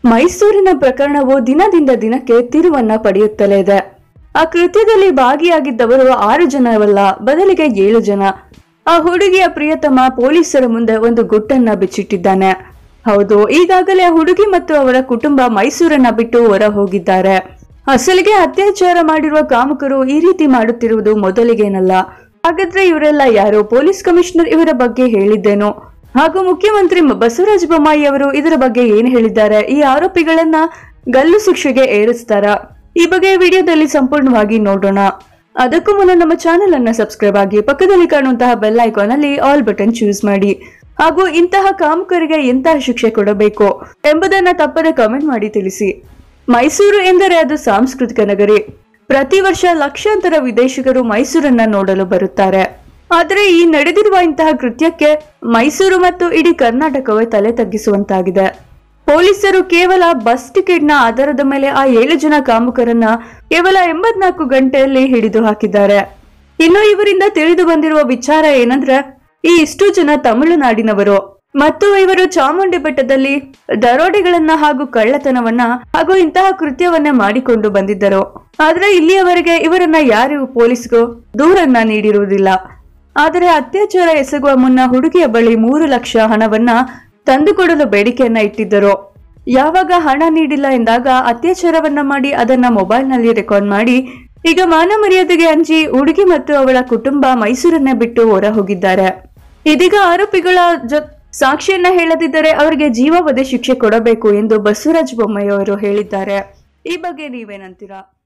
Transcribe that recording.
ಮೈಸೂರಿನ ಪ್ರಕರಣವು ದಿನದಿಂದ ದಿನಕ್ಕೆ ತಿರುವನ್ನ ಪಡೆಯುತ್ತಲೇ ಇದೆ ಆ ಕೃತ್ಯದಲ್ಲಿ ಭಾಗಿಯಾಗಿದ್ದವರು ಆರು ಜನವಲ್ಲ ಬದಲಿಗೆ ಏಳು ಜನ ಆ ಹುಡುಗಿಯ ಪ್ರಿಯತಮ ಪೊಲೀಸರ ಮುಂದೆ ಒಂದು ಗುಟ್ಟನ್ನ ಬಿಚ್ಚಿಟ್ಟಿದ್ದಾನೆ ಹೌದು ಈಗಾಗಲೇ ಆ ಹುಡುಗಿ ಮತ್ತು ಅವರ ಕುಟುಂಬ ಮೈಸೂರನ್ನ ಬಿಟ್ಟು ಹೊರ ಹೋಗಿದ್ದಾರೆ ಅಸಲಿಗೆ ಅತ್ಯಾಚಾರ ಮಾಡಿರುವ ಕಾಮುಕರು ಈ ರೀತಿ ಮಾಡುತ್ತಿರುವುದು ಮೊದಲಿಗೇನಲ್ಲ ಹಾಗಾದ್ರೆ ಇವರೆಲ್ಲ ಯಾರು ಪೊಲೀಸ್ ಕಮಿಷನರ್ ಇವರ ಬಗ್ಗೆ ಹೇಳಿದ್ದೇನು ಹಾಗೂ ಮುಖ್ಯಮಂತ್ರಿ ಮ- ಬಸವರಾಜ ಬೊಮ್ಮಾಯಿ ಅವರು ಇದರ ಬಗ್ಗೆ ಏನು ಹೇಳಿದ್ದಾರೆ ಈ ಆರೋಪಿಗಳನ್ನ ಗಲ್ಲು ಶಿಕ್ಷೆಗೆ ಏರಿಸ್ತಾರ ಈ ಬಗ್ಗೆ ವಿಡಿಯೋದಲ್ಲಿ ಸಂಪೂರ್ಣವಾಗಿ ನೋಡೋಣ ಅದಕ್ಕೂ ಮುನ್ನ ನಮ್ಮ ಚಾನೆಲ್ ಅನ್ನ ಸಬ್ಸ್ಕ್ರೈಬ್ ಆಗಿ ಪಕ್ಕದಲ್ಲಿ ಕಾಣುವಂತಹ ಬೆಲ್ ಐಕಾನ್ ಅಲ್ಲಿ ಆಲ್ ಬಟನ್ ಚೂಸ್ ಮಾಡಿ ಹಾಗೂ ಇಂತಹ ಕಾಮುಕರಿಗೆ ಎಂತಹ ಶಿಕ್ಷೆ ಕೊಡಬೇಕು ಎಂಬುದನ್ನ ತಪ್ಪದೆ ಕಮೆಂಟ್ ಮಾಡಿ ತಿಳಿಸಿ ಮೈಸೂರು ಎಂದರೆ ಅದು ಸಾಂಸ್ಕೃತಿಕ ನಗರಿ ಪ್ರತಿ ವರ್ಷ ಲಕ್ಷಾಂತರ ವಿದೇಶಿಗರು ಮೈಸೂರನ್ನ ನೋಡಲು ಬರುತ್ತಾರೆ ಆದರೆ ಈ ನಡೆದಿರುವ ಇಂತಹ ಕೃತ್ಯಕ್ಕೆ ಮೈಸೂರು ಮತ್ತು ಇಡೀ ಕರ್ನಾಟಕವೇ ತಲೆ ತಗ್ಗಿಸುವಂತಾಗಿದೆ ಪೊಲೀಸರು ಕೇವಲ ಬಸ್ ಟಿಕೆಟ್ನ ಆಧಾರದ ಮೇಲೆ ಆ ಏಳು ಜನ ಕಾಮುಕರನ್ನ ಕೇವಲ ಎಂಬತ್ನಾಲ್ಕು ಗಂಟೆಯಲ್ಲಿ ಹಿಡಿದು ಹಾಕಿದ್ದಾರೆ ಇನ್ನು ಇವರಿಂದ ತಿಳಿದು ಬಂದಿರುವ ವಿಚಾರ ಏನಂದ್ರೆ ಈ ಇಷ್ಟು ಜನ ತಮಿಳುನಾಡಿನವರು ಮತ್ತು ಇವರು ಚಾಮುಂಡಿ ಬೆಟ್ಟದಲ್ಲಿ ದರೋಡೆಗಳನ್ನ ಹಾಗೂ ಕಳ್ಳತನವನ್ನ ಹಾಗೂ ಇಂತಹ ಕೃತ್ಯವನ್ನ ಮಾಡಿಕೊಂಡು ಬಂದಿದ್ದರು ಆದ್ರೆ ಇಲ್ಲಿಯವರೆಗೆ ಇವರನ್ನ ಯಾರು ಪೊಲೀಸ್ಗೂ ದೂರನ್ನ ನೀಡಿರುವುದಿಲ್ಲ ಆದರೆ ಅತ್ಯಾಚಾರ ಎಸಗುವ ಮುನ್ನ ಹುಡುಗಿಯ ಬಳಿ ಮೂರು ಲಕ್ಷ ಹಣವನ್ನ ತಂದುಕೊಡಲು ಬೇಡಿಕೆಯನ್ನ ಇಟ್ಟಿದ್ದರು ಯಾವಾಗ ಹಣ ನೀಡಿಲ್ಲ ಎಂದಾಗ ಅತ್ಯಾಚಾರವನ್ನ ಮಾಡಿ ಅದನ್ನ ಮೊಬೈಲ್ನಲ್ಲಿ ರೆಕಾರ್ಡ್ ಮಾಡಿ ಈಗ ಮಾನ ಮರ್ಯಾದೆಗೆ ಅಂಜಿ ಹುಡುಗಿ ಮತ್ತು ಅವಳ ಕುಟುಂಬ ಮೈಸೂರನ್ನ ಬಿಟ್ಟು ಹೊರ ಹೋಗಿದ್ದಾರೆ ಇದೀಗ ಆರೋಪಿಗಳ ಜೊ ಸಾಕ್ಷಿಯನ್ನ ಹೇಳದಿದ್ದರೆ ಅವರಿಗೆ ಜೀವಾವಧಿ ಶಿಕ್ಷೆ ಕೊಡಬೇಕು ಎಂದು ಬಸವರಾಜ ಬೊಮ್ಮಾಯಿ ಅವರು ಹೇಳಿದ್ದಾರೆ ಈ ಬಗ್ಗೆ ನೀವೇನಂತೀರಾ